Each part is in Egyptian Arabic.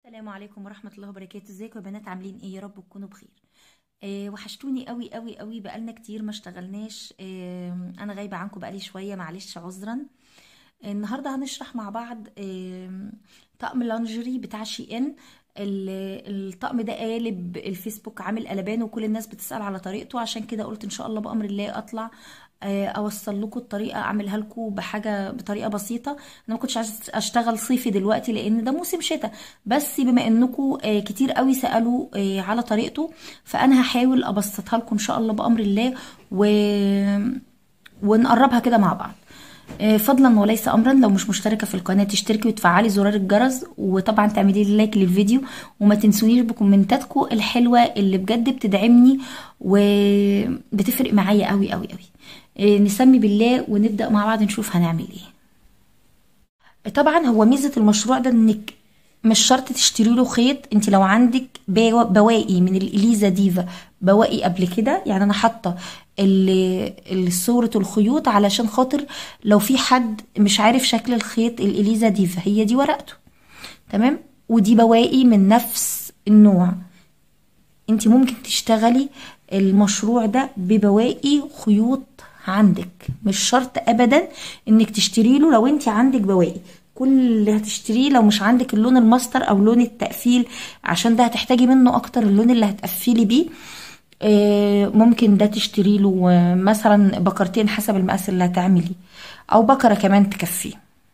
السلام عليكم ورحمة الله وبركاته ازيكم يا بنات عاملين ايه يا رب تكونوا بخير آه وحشتوني قوي قوي قوي بقالنا كتير ما اشتغلناش آه انا غايبة عنكم بقالي شوية معلش عذرا آه النهاردة هنشرح مع بعض آه طقم لانجري بتاع شي ان ال- الطقم ده قالب الفيسبوك عامل قلبان وكل الناس بتسأل على طريقته عشان كده قلت ان شاء الله بأمر الله اطلع آه، اوصل لكم الطريقه اعملها لكم بحاجه بطريقه بسيطه انا ما كنتش عايزه اشتغل صيفي دلوقتي لان ده موسم شتاء بس بما انكم آه، كتير قوي سالوا آه، على طريقته فانا هحاول ابسطها لكم ان شاء الله بامر الله و... ونقربها كده مع بعض آه، فضلا وليس امرا لو مش مشتركه في القناه تشتركي وتفعلي زرار الجرس وطبعا تعملي لي لايك للفيديو وما تنسونيش بكومنتاتكم الحلوه اللي بجد بتدعمني وبتفرق معايا قوي قوي قوي آه، نسمي بالله ونبدا مع بعض نشوف هنعمل ايه طبعا هو ميزه المشروع ده انك مش شرط تشتري له خيط انت لو عندك بوا- بواقي من الاليزا ديفا بواقي قبل كده يعني انا حاطه ال- ال- صوره الخيوط علشان خاطر لو في حد مش عارف شكل الخيط الاليزا ديفا هي دي ورقته تمام ودي بواقي من نفس النوع انت ممكن تشتغلي المشروع ده ببواقي خيوط عندك مش شرط ابدا انك تشتري له لو انت عندك بواقي كل اللي هتشتريه لو مش عندك اللون الماستر او لون التقفيل عشان ده هتحتاجي منه اكتر اللون اللي هتقفلي بيه آه، ممكن ده تشتري له آه، مثلا بكرتين حسب المقاس اللي هتعمليه او بكره كمان تكفيه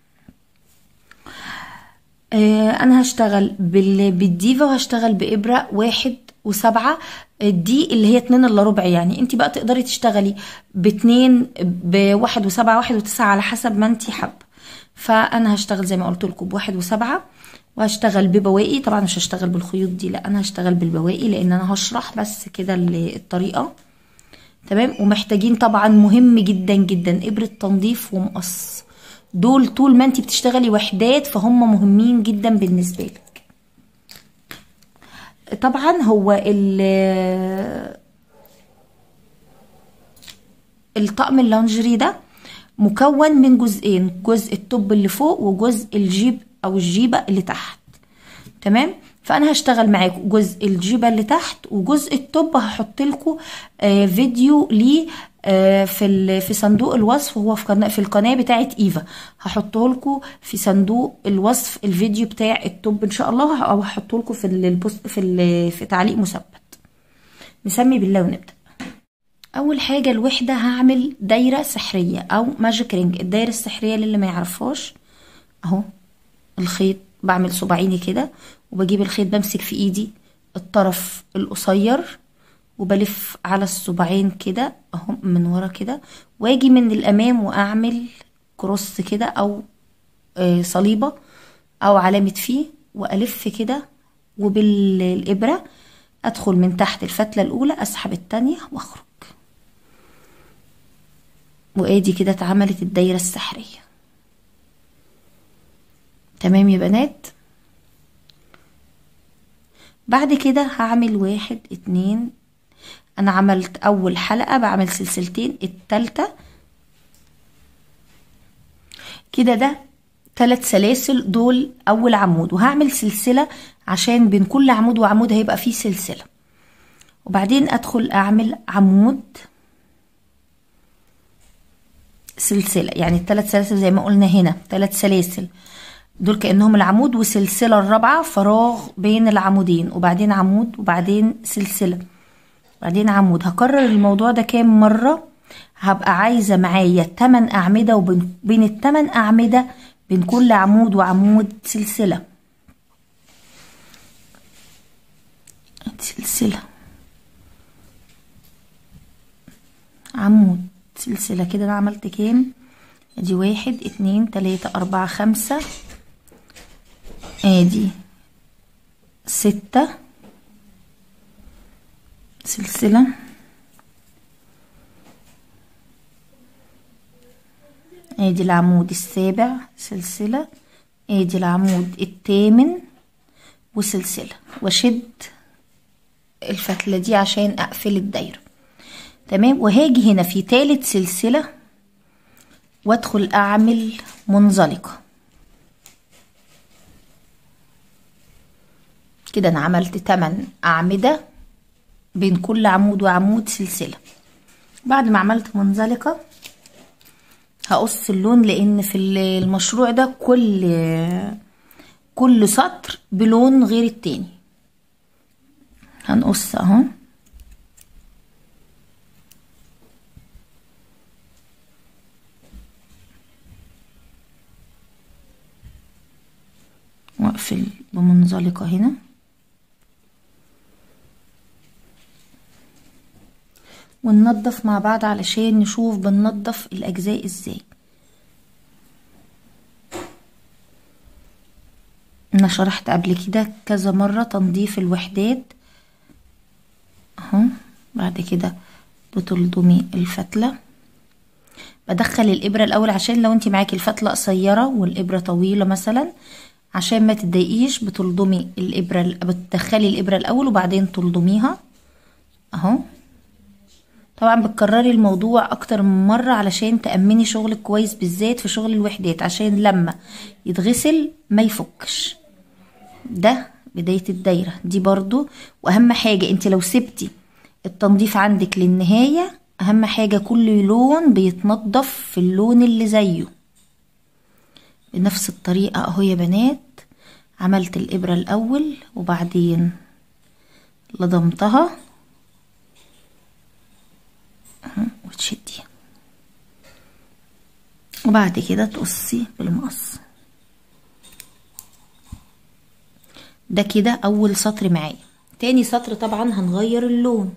آه، انا هشتغل بال- بالديفا وهشتغل بابره واحد وسبعة دي اللي هي اتنين الا ربع يعني انت بقى تقدري تشتغلي باتنين بواحد وسبعة واحد وتسعة على حسب ما انت حابة فانا هشتغل زي ما قلت لكم بواحد وسبعة وهشتغل ببواقي طبعا مش هشتغل بالخيوط دي لا انا هشتغل بالبواقي لان انا هشرح بس كده ال- الطريقة تمام ومحتاجين طبعا مهم جدا جدا ابرة تنظيف ومقص دول طول ما انت بتشتغلي وحدات فهم مهمين جدا بالنسبة لك طبعا هو ال- الطقم اللانجري ده مكون من جزئين جزء التوب اللي فوق وجزء الجيب او الجيبة اللي تحت تمام فانا هشتغل معاكم جزء الجيبه اللي تحت وجزء التوب هحط لكم آه فيديو ليه آه في ال- في صندوق الوصف هو في قناه في القناه بتاعه ايفا هحطه لكم في صندوق الوصف الفيديو بتاع التوب ان شاء الله او هحطه لكم في ال- البوست في ال- في تعليق مثبت نسمي بالله ونبدا اول حاجه الوحده هعمل دايره سحريه او ماجيك رينج الدايره السحريه للي ما يعرفهاش اهو الخيط بعمل صباعيني كده وبجيب الخيط بمسك في ايدي الطرف القصير وبلف على الصباعين كده اهو من ورا كده واجي من الامام واعمل كروس كده او آه، صليبه او علامه فيه والف كده وبالابره ادخل من تحت الفتله الاولى اسحب التانية واخرج وادي كده اتعملت الدايره السحريه تمام يا بنات بعد كده هعمل واحد اتنين انا عملت اول حلقة بعمل سلسلتين التالتة كده ده تلات سلاسل دول اول عمود وهعمل سلسلة عشان بين كل عمود وعمود هيبقى فيه سلسلة وبعدين ادخل اعمل عمود سلسلة يعني الثلاث سلاسل زي ما قلنا هنا ثلاث سلاسل دول كأنهم العمود وسلسلة الرابعة فراغ بين العمودين وبعدين عمود وبعدين سلسلة بعدين عمود هكرر الموضوع ده كام مرة هبقى عايزة معايا 8 أعمدة وبين بين التمن أعمدة بين كل عمود وعمود سلسلة سلسلة عمود سلسلة كده انا عملت كام ادي واحد اتنين تلاتة اربعة خمسة ادي ستة سلسلة ادي العمود السابع سلسلة ادي العمود الثامن وسلسلة واشد الفتلة دي عشان اقفل الدايرة تمام وهاجي هنا في تالت سلسلة وادخل اعمل منزلقة كده انا عملت 8 اعمده بين كل عمود وعمود سلسله بعد ما عملت منزلقه هقص اللون لان في المشروع ده كل كل سطر بلون غير التاني هنقص اهو واقفل بمنزلقة هنا وننضف مع بعض علشان نشوف بننضف الاجزاء ازاي انا شرحت قبل كده كذا مرة تنظيف الوحدات اهو بعد كده بتلضمي الفتلة بدخل الابرة الاول عشان لو انت معاكي الفتلة قصيرة والابرة طويلة مثلا عشان ما تضايقيش بتلضمي الابرة بتدخلي الابرة الاول وبعدين تلضميها اهو طبعا بتكرري الموضوع اكتر من مرة علشان تأمني شغلك كويس بالذات في شغل الوحدات عشان لما يتغسل ما يفكش ده بداية الدايرة دي برضو واهم حاجة انت لو سبتي التنظيف عندك للنهاية اهم حاجة كل لون بيتنضف في اللون اللي زيه بنفس الطريقة اهو يا بنات عملت الابرة الاول وبعدين لضمتها وتشدي وبعد كده تقصي بالمقص ده كده اول سطر معايا تاني سطر طبعا هنغير اللون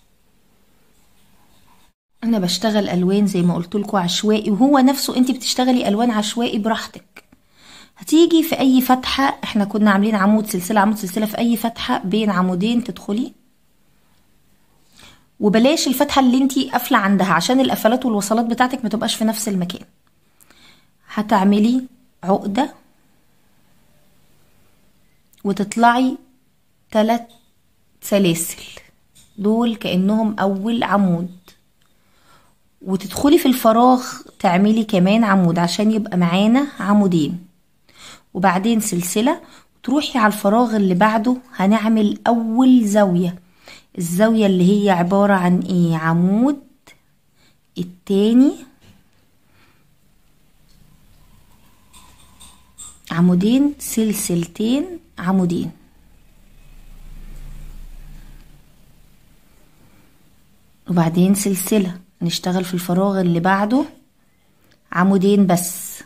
انا بشتغل الوان زي ما قلت لكم عشوائي وهو نفسه انت بتشتغلي الوان عشوائي براحتك هتيجي في اي فتحه احنا كنا عاملين عمود سلسله عمود سلسله في اي فتحه بين عمودين تدخلي وبلاش الفتحه اللي انت قافله عندها عشان القفلات والوصلات بتاعتك ما تبقاش في نفس المكان هتعملي عقده وتطلعي ثلاث سلاسل دول كانهم اول عمود وتدخلي في الفراغ تعملي كمان عمود عشان يبقى معانا عمودين وبعدين سلسله تروحي على الفراغ اللي بعده هنعمل اول زاويه الزاوية اللي هي عبارة عن ايه عمود التاني عمودين سلسلتين عمودين وبعدين سلسلة نشتغل في الفراغ اللي بعده عمودين بس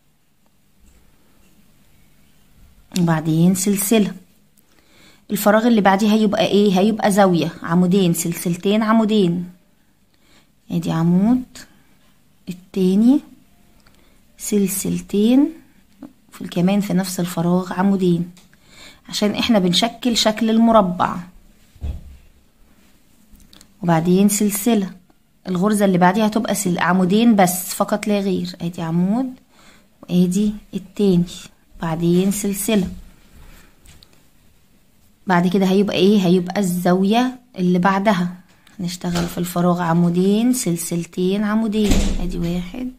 وبعدين سلسله الفراغ اللي بعديه هيبقى ايه هيبقى زاوية عمودين سلسلتين عمودين ادي عمود التاني سلسلتين في كمان في نفس الفراغ عمودين عشان احنا بنشكل شكل المربع وبعدين سلسلة الغرزة اللي بعديها هتبقى سل... عمودين بس فقط لا غير ادي عمود وادي التاني بعدين سلسله بعد كده هيبقى ايه هيبقى الزاوية اللي بعدها هنشتغل في الفراغ عمودين سلسلتين عمودين ادي واحد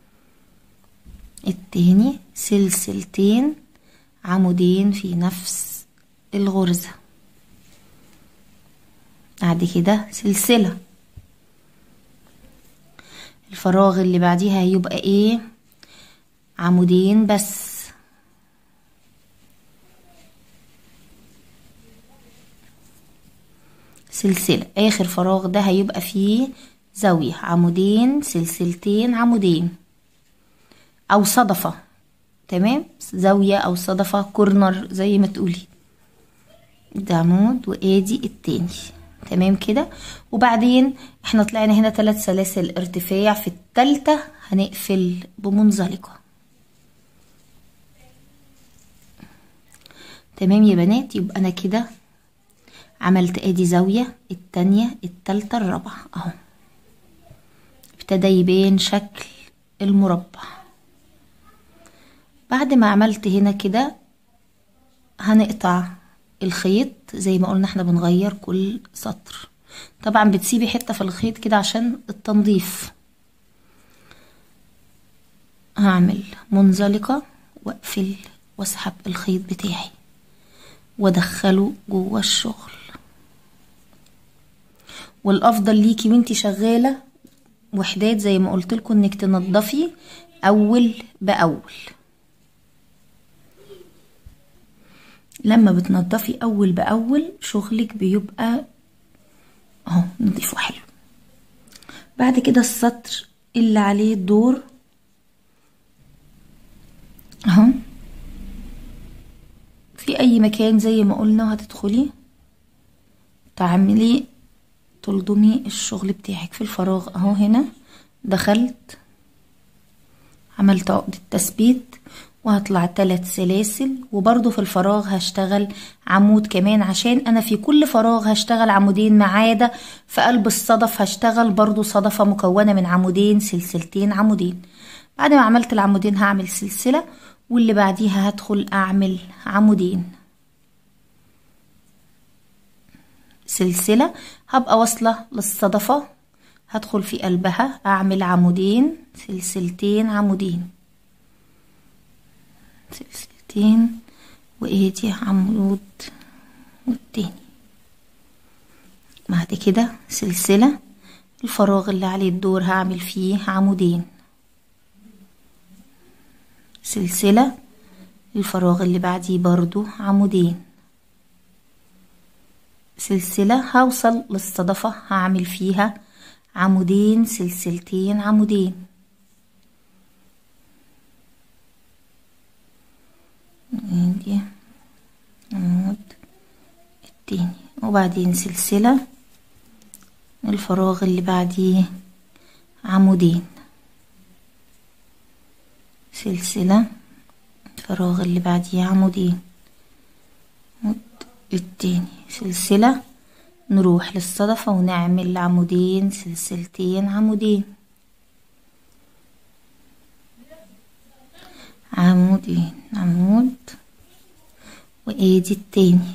التاني سلسلتين عمودين في نفس الغرزة بعد كده سلسلة الفراغ اللي بعديها هيبقى ايه عمودين بس سلسلة اخر فراغ ده هيبقى فيه زاوية عمودين سلسلتين عمودين او صدفة تمام زاوية او صدفة كورنر زي ما تقولي ده عمود وادي التاني تمام كده وبعدين احنا طلعنا هنا ثلاث سلاسل ارتفاع في التالتة هنقفل بمنزلقة تمام يا بنات يبقى انا كده عملت ادي زاوية التانية التالتة الرابعة اهو ابتدى يبين شكل المربع بعد ما عملت هنا كده هنقطع الخيط زي ما قلنا احنا بنغير كل سطر طبعا بتسيبي حتة في الخيط كده عشان التنظيف هعمل منزلقة واقفل واسحب الخيط بتاعي وادخله جوه الشغل والافضل ليكي وانتي شغاله وحدات زي ما قلت لكم انك تنضفي اول باول لما بتنضفي اول باول شغلك بيبقى اهو نضيف وحلو بعد كده السطر اللي عليه الدور اهو في اي مكان زي ما قلنا وهتدخلي تعملي تلضمي الشغل بتاعك في الفراغ اهو هنا دخلت عملت عقدة تثبيت وهطلع تلات سلاسل وبرضو في الفراغ هشتغل عمود كمان عشان انا في كل فراغ هشتغل عمودين ما عدا في قلب الصدف هشتغل برضو صدفة مكونة من عمودين سلسلتين عمودين بعد ما عملت العمودين هعمل سلسلة واللي بعديها هدخل اعمل عمودين سلسلة هبقى واصلة للصدفة هدخل في قلبها اعمل عمودين سلسلتين عمودين سلسلتين وادي عمود والتاني بعد كده سلسلة الفراغ اللي عليه الدور هعمل فيه عمودين سلسلة الفراغ اللي بعديه برضو عمودين سلسلة هوصل للصدفة هعمل فيها عمودين سلسلتين عمودين دي عمود التاني وبعدين سلسلة الفراغ اللي بعديه عمودين سلسلة الفراغ اللي بعديه عمودين التاني سلسلة نروح للصدفة ونعمل عمودين سلسلتين عمودين عمودين عمود وادي التاني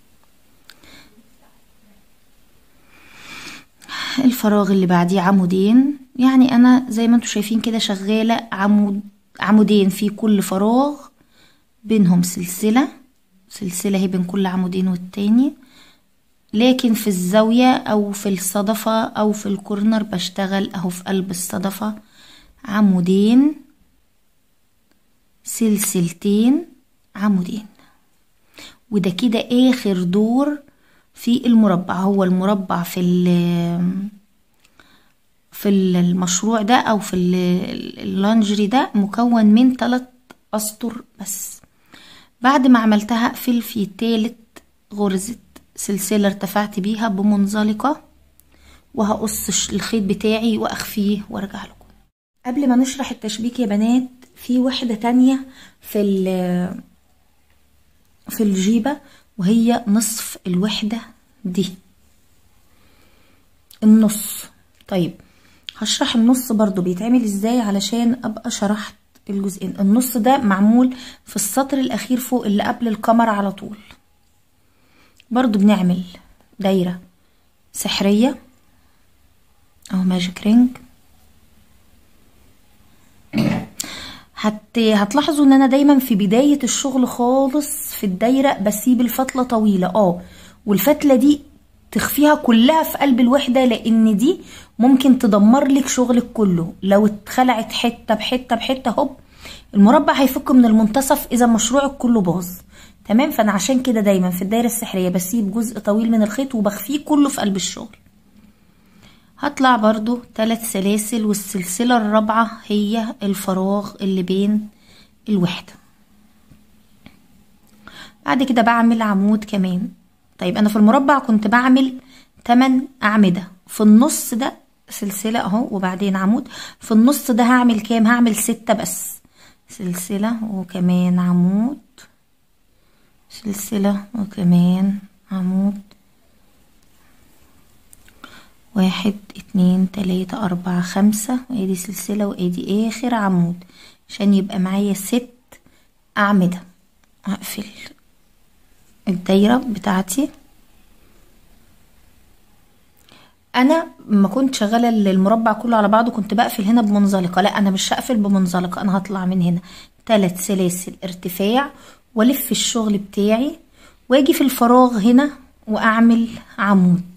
الفراغ اللي بعديه عمودين يعني انا زي ما انتم شايفين كده شغالة عمود عمودين في كل فراغ بينهم سلسلة سلسلة هي بين كل عمودين والتاني لكن في الزاوية او في الصدفة او في الكورنر بشتغل اهو في قلب الصدفة عمودين سلسلتين عمودين وده كده اخر دور في المربع هو المربع في في المشروع ده او في اللانجري ده مكون من ثلاث اسطر بس بعد ما عملتها اقفل في تالت غرزة سلسلة ارتفعت بيها بمنزلقة وهقص الخيط بتاعي واخفيه وارجع لكم قبل ما نشرح التشبيك يا بنات في وحدة تانية في في الجيبة وهي نصف الوحدة دي النص طيب هشرح النص برضو بيتعمل ازاي علشان ابقى شرحت الجزئين النص ده معمول في السطر الاخير فوق اللي قبل الكاميرا على طول برضو بنعمل دايرة سحرية او ماجيك رينج هت... هتلاحظوا ان انا دايما في بداية الشغل خالص في الدايرة بسيب الفتلة طويلة اه والفتلة دي تخفيها كلها في قلب الوحدة لان دي ممكن تدمر لك شغلك كله لو اتخلعت حتة بحتة بحتة هوب المربع هيفك من المنتصف اذا مشروعك كله باظ تمام فانا عشان كده دايما في الدايرة السحرية بسيب جزء طويل من الخيط وبخفيه كله في قلب الشغل هطلع برضو ثلاث سلاسل والسلسلة الرابعة هي الفراغ اللي بين الوحدة بعد كده بعمل عمود كمان طيب انا في المربع كنت بعمل 8 اعمدة في النص ده سلسلة اهو وبعدين عمود في النص ده هعمل كام هعمل ستة بس سلسلة وكمان عمود سلسلة وكمان عمود واحد اتنين تلاتة اربعة خمسة وادي سلسلة وادي اخر عمود عشان يبقى معايا ست اعمدة هقفل الدايرة بتاعتي انا ما كنت شغاله المربع كله على بعضه كنت بقفل هنا بمنزلقه لا انا مش هقفل بمنزلقه انا هطلع من هنا ثلاث سلاسل ارتفاع والف الشغل بتاعي واجي في الفراغ هنا واعمل عمود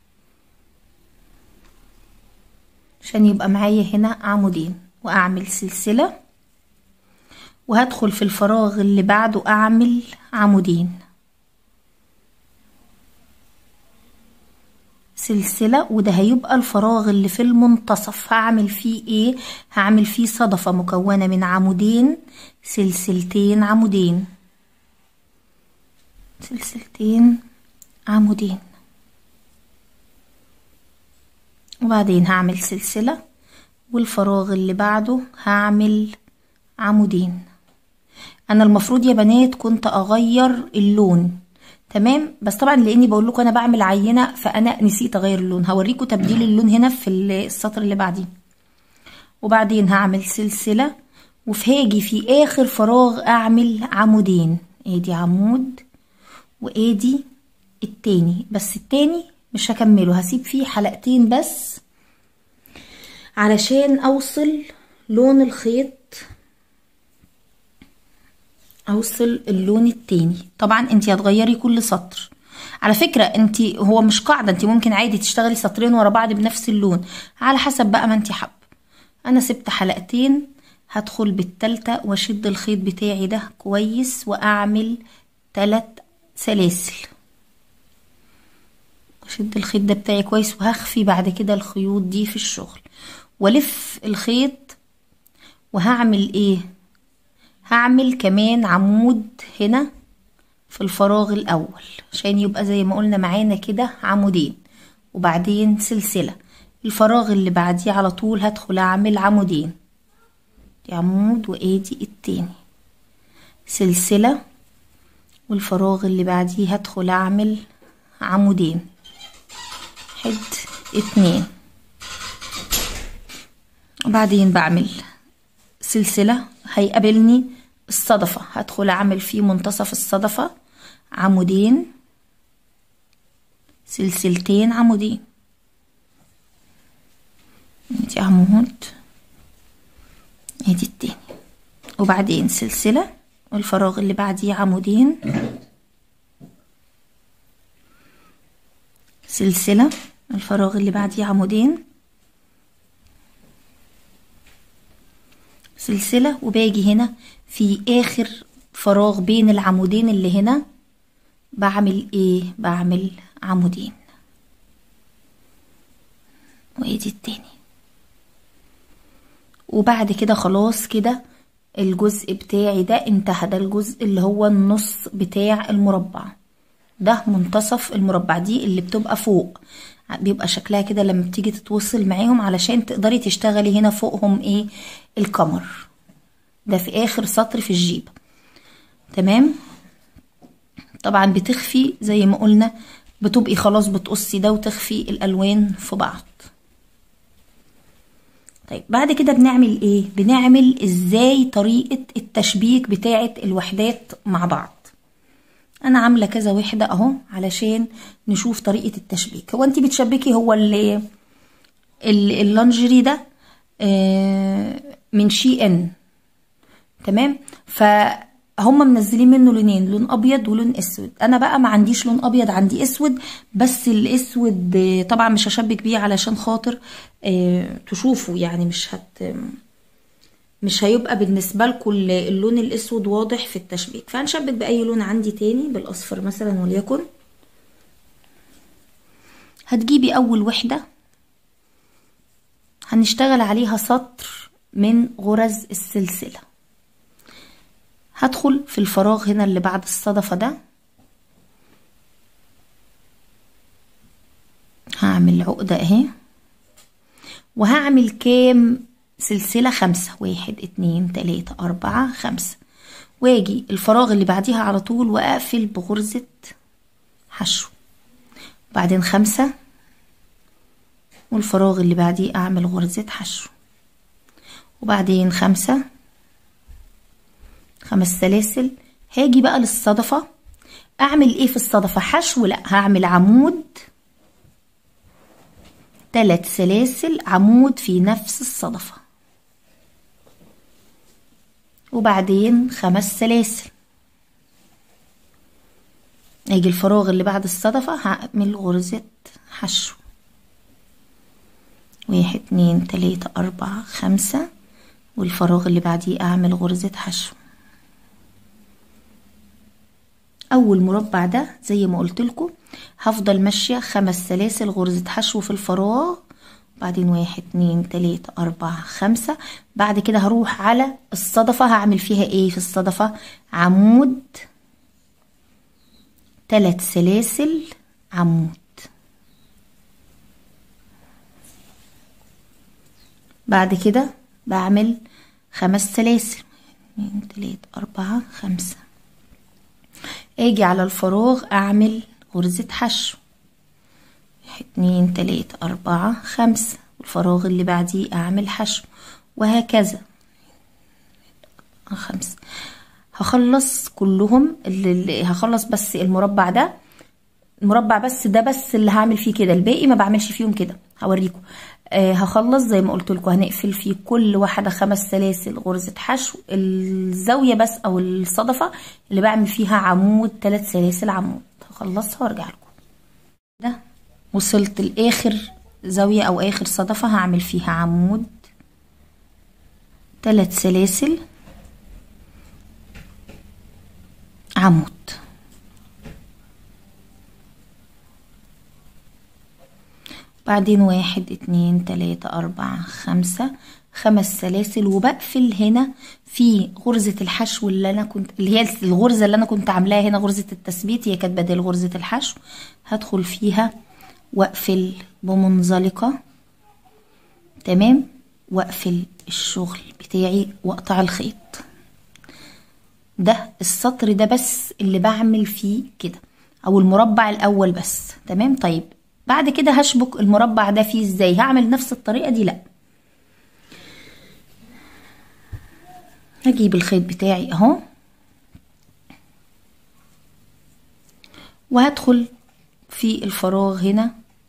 عشان يبقى معايا هنا عمودين واعمل سلسلة وهدخل في الفراغ اللي بعده اعمل عمودين سلسلة وده هيبقى الفراغ اللي في المنتصف هعمل فيه ايه هعمل فيه صدفة مكونة من عمودين سلسلتين عمودين سلسلتين عمودين وبعدين هعمل سلسلة والفراغ اللي بعده هعمل عمودين انا المفروض يا بنات كنت اغير اللون تمام بس طبعا لاني بقول لكم انا بعمل عينه فانا نسيت اغير اللون هوريكم تبديل اللون هنا في السطر اللي بعديه وبعدين هعمل سلسله وفي هاجي في اخر فراغ اعمل عمودين ادي عمود وادي التاني بس التاني مش هكمله هسيب فيه حلقتين بس علشان اوصل لون الخيط اوصل اللون التاني طبعا انت هتغيري كل سطر على فكرة انت هو مش قاعدة انت ممكن عادي تشتغلي سطرين ورا بعض بنفس اللون على حسب بقى ما انت حابة انا سبت حلقتين هدخل بالتالتة واشد الخيط بتاعي ده كويس واعمل تلات سلاسل اشد الخيط ده بتاعي كويس وهخفي بعد كده الخيوط دي في الشغل والف الخيط وهعمل ايه هعمل كمان عمود هنا في الفراغ الاول عشان يبقى زي ما قلنا معانا كده عمودين وبعدين سلسلة الفراغ اللي بعديه على طول هدخل اعمل عمودين دي عمود وادي التاني سلسلة والفراغ اللي بعديه هدخل اعمل عمودين حد اتنين وبعدين بعمل سلسلة هيقابلني الصدفة هدخل اعمل في منتصف الصدفة عمودين سلسلتين عمودين ادي عمود ادي التاني وبعدين سلسلة والفراغ اللي بعديه عمودين سلسلة الفراغ اللي بعديه عمودين سلسلة وباجي هنا في اخر فراغ بين العمودين اللي هنا بعمل ايه بعمل عمودين وادي التاني وبعد كده خلاص كده الجزء بتاعي ده انتهى ده الجزء اللي هو النص بتاع المربع ده منتصف المربع دي اللي بتبقى فوق بيبقى شكلها كده لما بتيجي تتوصل معاهم علشان تقدري تشتغلي هنا فوقهم ايه القمر ده في اخر سطر في الجيب تمام طبعا بتخفي زي ما قلنا بتبقي خلاص بتقصي ده وتخفي الالوان في بعض طيب بعد كده بنعمل ايه بنعمل ازاي طريقة التشبيك بتاعة الوحدات مع بعض انا عاملة كذا وحدة اهو علشان نشوف طريقة التشبيك هو انت بتشبكي هو اللي اللانجري ده آه من شي ان تمام فهم منزلين منه لونين لون ابيض ولون اسود انا بقى ما عنديش لون ابيض عندي اسود بس الاسود طبعا مش هشبك بيه علشان خاطر آه تشوفوا يعني مش هت مش هيبقى بالنسبة لكم اللون الاسود واضح في التشبيك فهنشبك باي لون عندي تاني بالاصفر مثلا وليكن هتجيبي اول وحدة هنشتغل عليها سطر من غرز السلسلة هدخل في الفراغ هنا اللي بعد الصدفة ده هعمل عقدة اهي وهعمل كام سلسلة خمسة واحد اتنين تلاتة اربعة خمسة واجي الفراغ اللي بعديها على طول واقفل بغرزة حشو بعدين خمسة والفراغ اللي بعديه اعمل غرزة حشو وبعدين خمسة خمس سلاسل هاجي بقى للصدفة اعمل ايه في الصدفة حشو لا هعمل عمود تلات سلاسل عمود في نفس الصدفة وبعدين خمس سلاسل هيجي الفراغ اللي بعد الصدفة هعمل غرزة حشو واحد اتنين تلاتة أربعة خمسة والفراغ اللي بعديه أعمل غرزة حشو أول مربع ده زي ما قلت لكم هفضل ماشية خمس سلاسل غرزة حشو في الفراغ بعدين واحد اتنين تلاتة أربعة خمسة بعد كده هروح على الصدفة هعمل فيها ايه في الصدفة عمود تلات سلاسل عمود بعد كده بعمل خمس سلاسل اتنين تلاتة أربعة خمسة اجي على الفراغ اعمل غرزة حشو اتنين تلاتة أربعة خمسة والفراغ اللي بعديه أعمل حشو وهكذا خمسة هخلص كلهم اللي هخلص بس المربع ده المربع بس ده بس اللي هعمل فيه كده الباقي ما بعملش فيهم كده هوريكم آه هخلص زي ما قلت لكم هنقفل فيه كل واحدة خمس سلاسل غرزة حشو الزاوية بس او الصدفة اللي بعمل فيها عمود ثلاث سلاسل عمود هخلصها وارجع لكم ده وصلت لاخر زاوية او اخر صدفة هعمل فيها عمود ثلاث سلاسل عمود بعدين واحد اتنين تلاتة أربعة خمسة خمس سلاسل وبقفل هنا في غرزة الحشو اللي أنا كنت اللي هي الغرزة اللي أنا كنت عاملاها هنا غرزة التثبيت هي كانت بدل غرزة الحشو هدخل فيها وأقفل بمنزلقة تمام وأقفل الشغل بتاعي وأقطع الخيط ده السطر ده بس اللي بعمل فيه كده أو المربع الأول بس تمام طيب بعد كده هشبك المربع ده فيه ازاي هعمل نفس الطريقة دي لا هجيب الخيط بتاعي اهو وهدخل في الفراغ هنا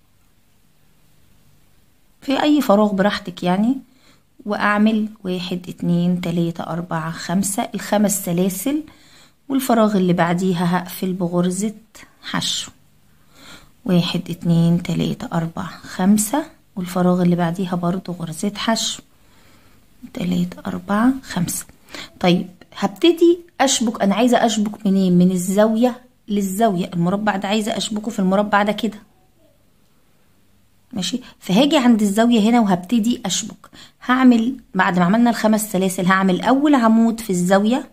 في اي فراغ براحتك يعني واعمل واحد اتنين تلاتة اربعة خمسة الخمس سلاسل والفراغ اللي بعديها هقفل بغرزة حشو واحد اتنين تلاتة أربعة خمسة والفراغ اللي بعديها برضو غرزة حشو تلاتة أربعة خمسة طيب هبتدي أشبك أنا عايزة أشبك منين من الزاوية للزاوية المربع ده عايزة أشبكه في المربع ده كده ماشي فهاجي عند الزاوية هنا وهبتدي أشبك هعمل بعد ما عملنا الخمس سلاسل هعمل أول عمود في الزاوية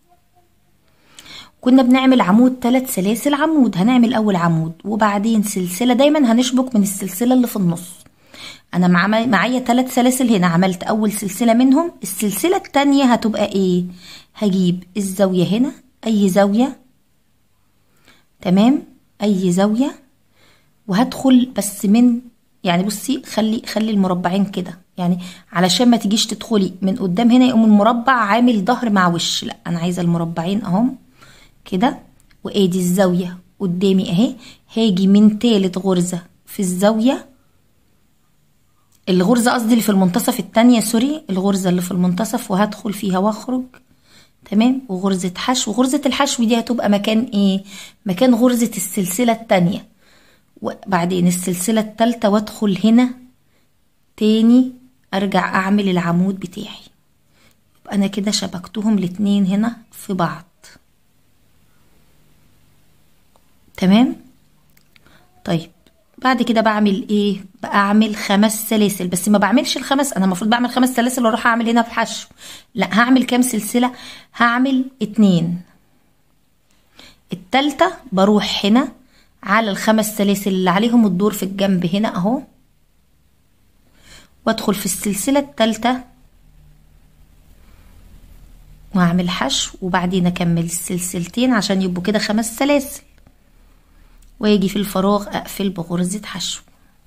كنا بنعمل عمود ثلاث سلاسل عمود هنعمل اول عمود وبعدين سلسله دايما هنشبك من السلسله اللي في النص انا معايا ثلاث سلاسل هنا عملت اول سلسله منهم السلسله التانية هتبقى ايه هجيب الزاويه هنا اي زاويه تمام اي زاويه وهدخل بس من يعني بصي خلي خلي المربعين كده يعني علشان ما تجيش تدخلي من قدام هنا يقوم المربع عامل ظهر مع وش لا انا عايزه المربعين اهم كده وادي الزاوية قدامي اهي هاجي من تالت غرزة في الزاوية الغرزة قصدي اللي في المنتصف التانية سوري الغرزة اللي في المنتصف وهدخل فيها واخرج تمام وغرزة حشو غرزة الحشو دي هتبقى مكان ايه مكان غرزة السلسلة التانية وبعدين السلسلة التالتة وادخل هنا تاني ارجع اعمل العمود بتاعي يبقى انا كده شبكتهم الاتنين هنا في بعض تمام طيب بعد كده بعمل ايه بعمل خمس سلاسل بس ما بعملش الخمس انا المفروض بعمل خمس سلاسل واروح اعمل هنا في حشو لا هعمل كام سلسله هعمل اتنين التالتة بروح هنا على الخمس سلاسل اللي عليهم الدور في الجنب هنا اهو وادخل في السلسله التالتة واعمل حشو وبعدين اكمل السلسلتين عشان يبقوا كده خمس سلاسل واجي في الفراغ اقفل بغرزة حشو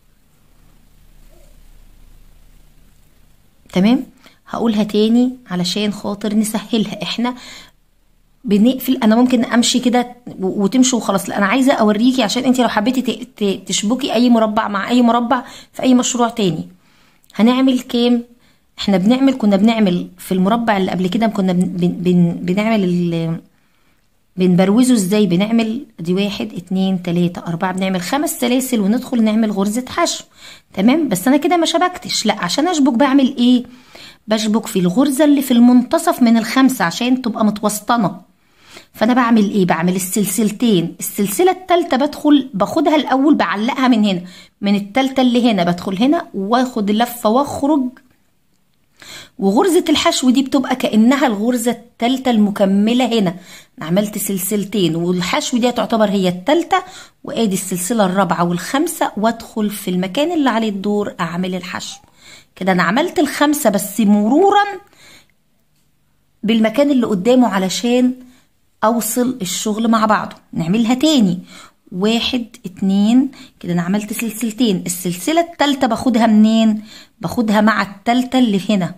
تمام هقولها تاني علشان خاطر نسهلها احنا بنقفل انا ممكن امشي كده وتمشي وخلاص لا انا عايزه اوريكي عشان انت لو حبيتي تشبكي اي مربع مع اي مربع في اي مشروع تاني هنعمل كام احنا بنعمل كنا بنعمل في المربع اللي قبل كده كنا بن بن بنعمل بنبروزه ازاي بنعمل دي واحد اتنين تلاتة اربعة بنعمل خمس سلاسل وندخل نعمل غرزة حشو تمام بس انا كده ما شبكتش لا عشان اشبك بعمل ايه بشبك في الغرزة اللي في المنتصف من الخمسة عشان تبقى متوسطنة فانا بعمل ايه بعمل السلسلتين السلسلة التالتة بدخل باخدها الاول بعلقها من هنا من التالتة اللي هنا بدخل هنا واخد لفة واخرج وغرزة الحشو دي بتبقى كأنها الغرزة التالتة المكملة هنا أنا عملت سلسلتين والحشو دي تعتبر هي التالتة وادي السلسلة الرابعة والخامسة وادخل في المكان اللي عليه الدور اعمل الحشو كده انا عملت الخمسة بس مرورا بالمكان اللي قدامه علشان اوصل الشغل مع بعضه نعملها تاني واحد اتنين كده انا عملت سلسلتين السلسلة التالتة باخدها منين باخدها مع التالتة اللي هنا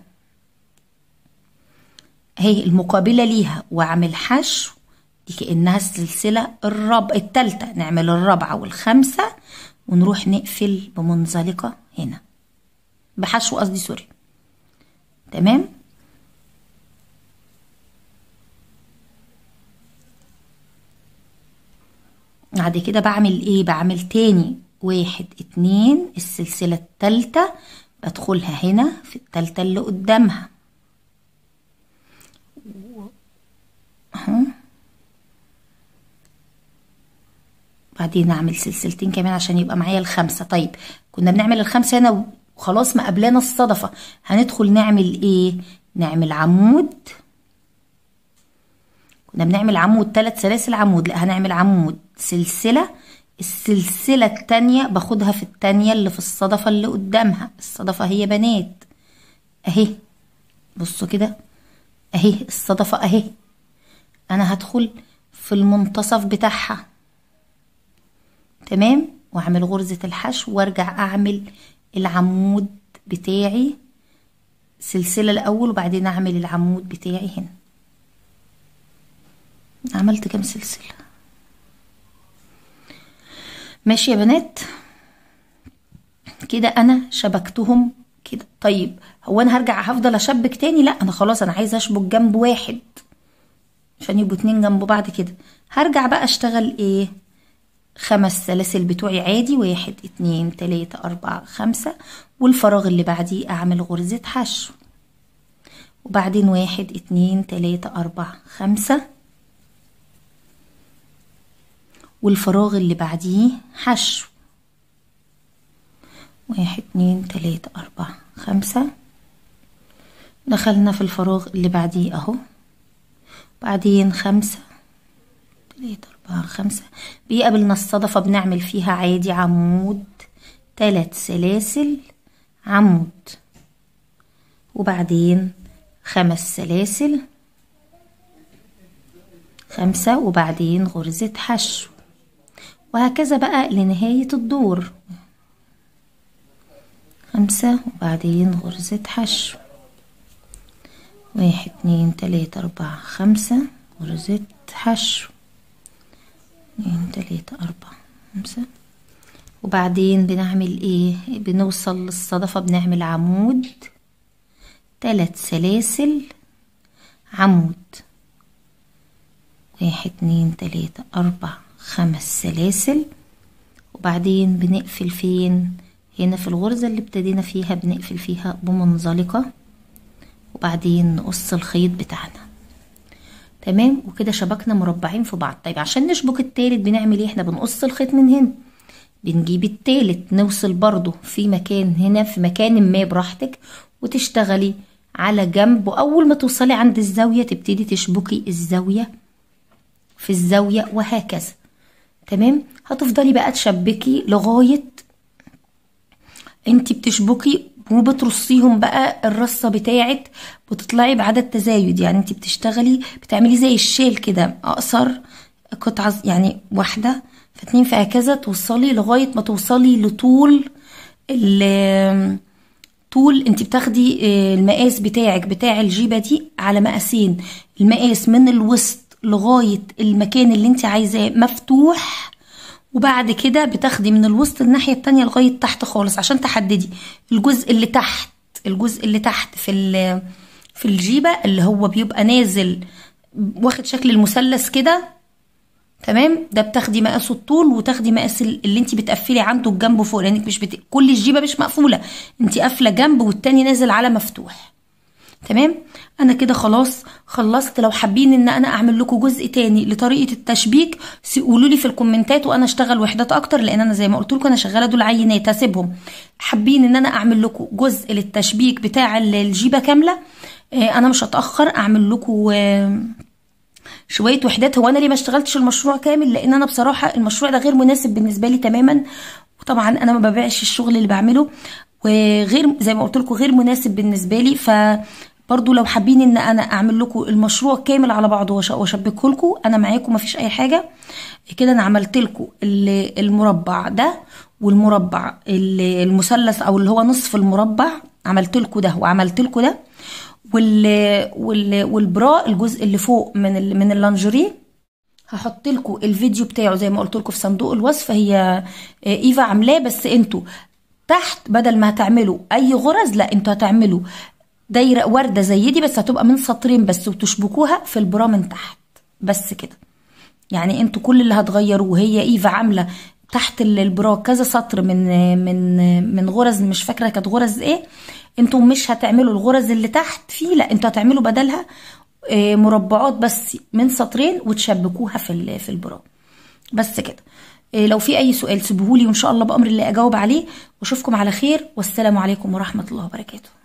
اهي المقابلة ليها واعمل حشو دي كأنها السلسلة الرابعة التالتة نعمل الرابعة والخامسة ونروح نقفل بمنزلقة هنا بحشو قصدي سوري تمام بعد كده بعمل ايه بعمل تاني واحد اتنين السلسلة التالتة بدخلها هنا في التالتة اللي قدامها اهو بعدين اعمل سلسلتين كمان عشان يبقى معايا الخمسة طيب كنا بنعمل الخمسة هنا وخلاص ما قبلانا الصدفة هندخل نعمل ايه نعمل عمود كنا بنعمل عمود ثلاث سلاسل عمود لا هنعمل عمود سلسلة السلسلة التانية باخدها في التانية اللي في الصدفة اللي قدامها الصدفة هي بنات اهي بصوا كده اهي الصدفة اهي انا هدخل في المنتصف بتاعها تمام واعمل غرزة الحشو وارجع اعمل العمود بتاعي سلسلة الاول وبعدين اعمل العمود بتاعي هنا عملت كام سلسلة ماشي يا بنات كده انا شبكتهم كده طيب هو انا هرجع هفضل اشبك تاني لا انا خلاص انا عايزه اشبك جنب واحد عشان يبقوا اتنين جنب بعض كده هرجع بقى اشتغل ايه خمس سلاسل بتوعي عادي واحد اتنين تلاتة اربعة خمسة والفراغ اللي بعديه اعمل غرزة حشو وبعدين واحد اتنين تلاتة اربعة خمسة والفراغ اللي بعديه حشو واحد اتنين تلاتة اربعة خمسة دخلنا في الفراغ اللي بعديه اهو بعدين خمسة تلاتة أربعة خمسة بيقابلنا الصدفة بنعمل فيها عادي عمود تلات سلاسل عمود وبعدين خمس سلاسل خمسة وبعدين غرزة حشو وهكذا بقى لنهاية الدور خمسة وبعدين غرزة حشو واحد اتنين تلاتة أربعة خمسة غرزة حشو اتنين تلاتة أربعة خمسة وبعدين بنعمل ايه بنوصل للصدفة بنعمل عمود تلات سلاسل عمود واحد اتنين تلاتة أربعة خمس سلاسل وبعدين بنقفل فين هنا في الغرزة اللي ابتدينا فيها بنقفل فيها بمنزلقة وبعدين نقص الخيط بتاعنا تمام وكده شبكنا مربعين في بعض طيب عشان نشبك التالت بنعمل ايه احنا بنقص الخيط من هنا بنجيب التالت نوصل برضو في مكان هنا في مكان ما براحتك وتشتغلي على جنب واول ما توصلي عند الزاوية تبتدي تشبكي الزاوية في الزاوية وهكذا تمام هتفضلي بقى تشبكي لغاية انت بتشبكي وبترصيهم بقى الرصة بتاعت بتطلعي بعدد تزايد يعني انت بتشتغلي بتعملي زي الشيل كده اقصر قطعة يعني واحدة فاتنين فهكذا توصلي لغاية ما توصلي لطول طول انت بتاخدي المقاس بتاعك بتاع الجيبة دي على مقاسين المقاس من الوسط لغاية المكان اللي انت عايزاه مفتوح وبعد كده بتاخدي من الوسط الناحية التانية لغاية تحت خالص عشان تحددي الجزء اللي تحت الجزء اللي تحت في في الجيبة اللي هو بيبقى نازل واخد شكل المثلث كده تمام ده بتاخدي مقاس الطول وتاخدي مقاس اللي انت بتقفلي عنده الجنب فوق لانك مش بت... كل الجيبه مش مقفوله انت قافله جنب والتاني نازل على مفتوح تمام انا كده خلاص خلصت لو حابين ان انا اعمل لكم جزء تاني لطريقه التشبيك قولوا لي في الكومنتات وانا اشتغل وحدات اكتر لان انا زي ما قلت لكم انا شغاله دول عينات هسيبهم حابين ان انا اعمل لكم جزء للتشبيك بتاع الجيبه كامله آه انا مش هتاخر اعمل لكم آه شويه وحدات هو انا ليه ما اشتغلتش المشروع كامل لان انا بصراحه المشروع ده غير مناسب بالنسبه لي تماما وطبعا انا ما ببيعش الشغل اللي بعمله وغير زي ما قلت لكم غير مناسب بالنسبه لي ف برضو لو حابين ان انا اعمل لكم المشروع كامل على بعضه واشبكه لكم انا معاكم مفيش اي حاجه كده انا عملت لكم المربع ده والمربع المثلث او اللي هو نصف المربع عملت لكم ده وعملت لكم ده وال وال والبرا الجزء اللي فوق من ال من اللانجري هحط لكم الفيديو بتاعه زي ما قلت لكم في صندوق الوصف هي ايفا عاملاه بس انتوا تحت بدل ما هتعملوا اي غرز لا انتوا هتعملوا دايره ورده زي دي بس هتبقى من سطرين بس وتشبكوها في البرا من تحت بس كده يعني انتوا كل اللي هتغيروه هي ايفا عامله تحت البرا كذا سطر من من من غرز مش فاكره كانت غرز ايه انتوا مش هتعملوا الغرز اللي تحت فيه لا انتوا هتعملوا بدلها مربعات بس من سطرين وتشبكوها في في البرا بس كده لو في اي سؤال سيبوهولي وان شاء الله بامر الله اجاوب عليه واشوفكم على خير والسلام عليكم ورحمه الله وبركاته